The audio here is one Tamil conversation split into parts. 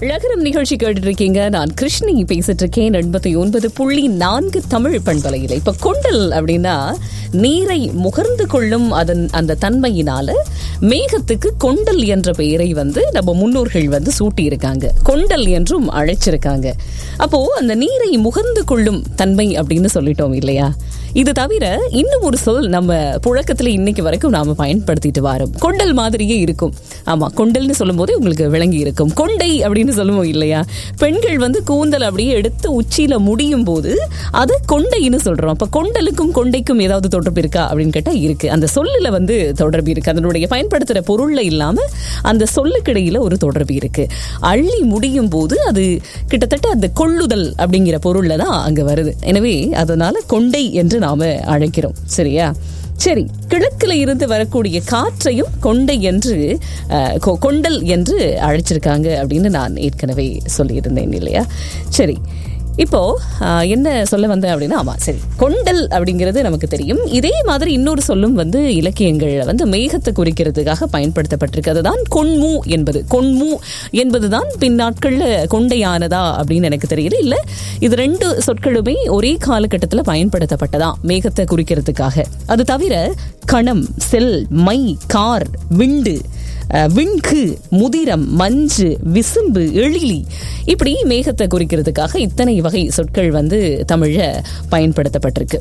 இழகரம் நிகழ்ச்சி கேட்டுட்டு இருக்கீங்க நான் கிருஷ்ணி பேசிட்டு இருக்கேன் எண்பத்தி ஒன்பது புள்ளி நான்கு தமிழ் பண்பலையில் இப்ப கொண்டல் அப்படின்னா நீரை முகர்ந்து கொள்ளும் அதன் அந்த தன்மையினால மேகத்துக்கு கொண்டல் என்ற பெயரை வந்து நம்ம முன்னோர்கள் வந்து சூட்டி இருக்காங்க கொண்டல் என்றும் அழைச்சிருக்காங்க அப்போ அந்த நீரை முகர்ந்து கொள்ளும் தன்மை அப்படின்னு சொல்லிட்டோம் இல்லையா இது தவிர இன்னும் ஒரு சொல் நம்ம புழக்கத்துல இன்னைக்கு வரைக்கும் நாம பயன்படுத்திட்டு வரோம் கொண்டல் மாதிரியே இருக்கும் ஆமா கொண்டல்னு சொல்லும் போதே உங்களுக்கு விளங்கி இருக்கும் கொண்டை அப்படின்னு சொல்லுவோம் இல்லையா பெண்கள் வந்து கூந்தல் அப்படியே எடுத்து உச்சியில முடியும் போது அது கொண்டைன்னு சொல்றோம் அப்ப கொண்டலுக்கும் கொண்டைக்கும் ஏதாவது தொடர்பு இருக்கா அப்படின்னு கேட்டா இருக்கு அந்த சொல்லுல வந்து தொடர்பு இருக்கு அதனுடைய பயன்படுத்துற பொருள்ல இல்லாம அந்த சொல்லுக்கிடையில ஒரு தொடர்பு இருக்கு அள்ளி முடியும் போது அது கிட்டத்தட்ட அந்த கொள்ளுதல் அப்படிங்கிற பொருள்ல தான் அங்க வருது எனவே அதனால கொண்டை என்று நாம அழைக்கிறோம் சரியா சரி கிழக்குல இருந்து வரக்கூடிய காற்றையும் கொண்டை என்று அஹ், கொ- கொண்டல் என்று அழைச்சிருக்காங்க அப்படின்னு நான் ஏற்கனவே சொல்லியிருந்தேன் இல்லையா சரி இப்போ ஆஹ், என்ன சொல்ல வந்தேன் அப்படின்னா ஆமா சரி கொண்டல் அப்படிங்கிறது நமக்கு தெரியும் இதே மாதிரி இன்னொரு சொல்லும் வந்து இலக்கியங்கள்ல வந்து மேகத்தை குறிக்கிறதுக்காக பயன்படுத்தப்பட்டிருக்கு அதுதான் கொண்மு என்பது கொண்மு என்பதுதான் பின்னாட்கள்ல கொண்டையானதா அப்படின்னு எனக்கு தெரியல இல்ல இது ரெண்டு சொற்களுமே ஒரே காலகட்டத்தில் பயன்படுத்தப்பட்டதா மேகத்தை குறிக்கிறதுக்காக அது தவிர கணம் செல் மை கார் விண்டு அஹ், விண்கு முதிரம் மஞ்சு விசும்பு எழிலி இப்படி மேகத்தை குறிக்கிறதுக்காக இத்தனை வகை சொற்கள் வந்து தமிழ்ல பயன்படுத்தப்பட்டிருக்கு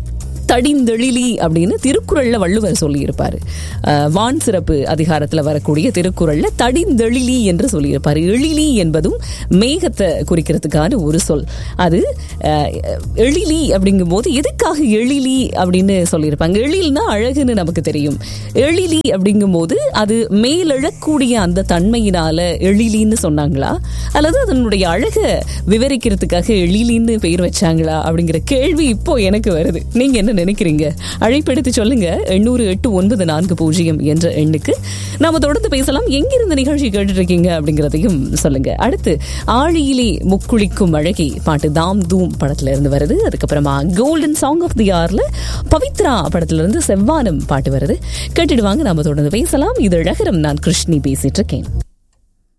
தடிந்தெழிலி அப்படின்னு திருக்குறள்ல வள்ளுவர் சொல்லியிருப்பாரு அஹ், வான் சிறப்பு அதிகாரத்துல வரக்கூடிய திருக்குறள்ல தடிந்தெழிலி என்று சொல்லியிருப்பாரு எழிலி என்பதும் மேகத்தை குறிக்கிறதுக்கான ஒரு சொல் அது அஹ், எழிலி அப்படிங்கும்போது எதுக்காக எழிலி அப்படின்னு சொல்லியிருப்பாங்க எழில்னா அழகுன்னு நமக்கு தெரியும் எழிலி அப்படிங்கும்போது அது மேலெழக்கூடிய அந்த தன்மையினால எழிலின்னு சொன்னாங்களா அல்லது அதனுடைய அழகை விவரிக்கிறதுக்காக எழிலின்னு பெயர் வச்சாங்களா அப்படிங்கிற கேள்வி இப்போ எனக்கு வருது நீங்க என்ன நினைக்கிறீங்க அழைப்பெடுத்து சொல்லுங்க எண்ணூறு எட்டு ஒன்பது நான்கு பூஜ்ஜியம் என்ற எண்ணுக்கு நாம தொடர்ந்து பேசலாம் எங்கிருந்து நிகழ்ச்சி கேட்டுட்டு இருக்கீங்க அப்படிங்கிறதையும் சொல்லுங்க அடுத்து ஆழியிலே முக்குளிக்கும் அழகி பாட்டு தாம் தூம் படத்துல இருந்து வருது அதுக்கப்புறமா கோல்டன் சாங் ஆஃப் தி ஆர்ல பவித்ரா படத்துல இருந்து செவ்வானம் பாட்டு வருது கேட்டுடுவாங்க நாம தொடர்ந்து பேசலாம் இது அழகரம் நான் கிருஷ்ணி பேசிட்டு இருக்கேன்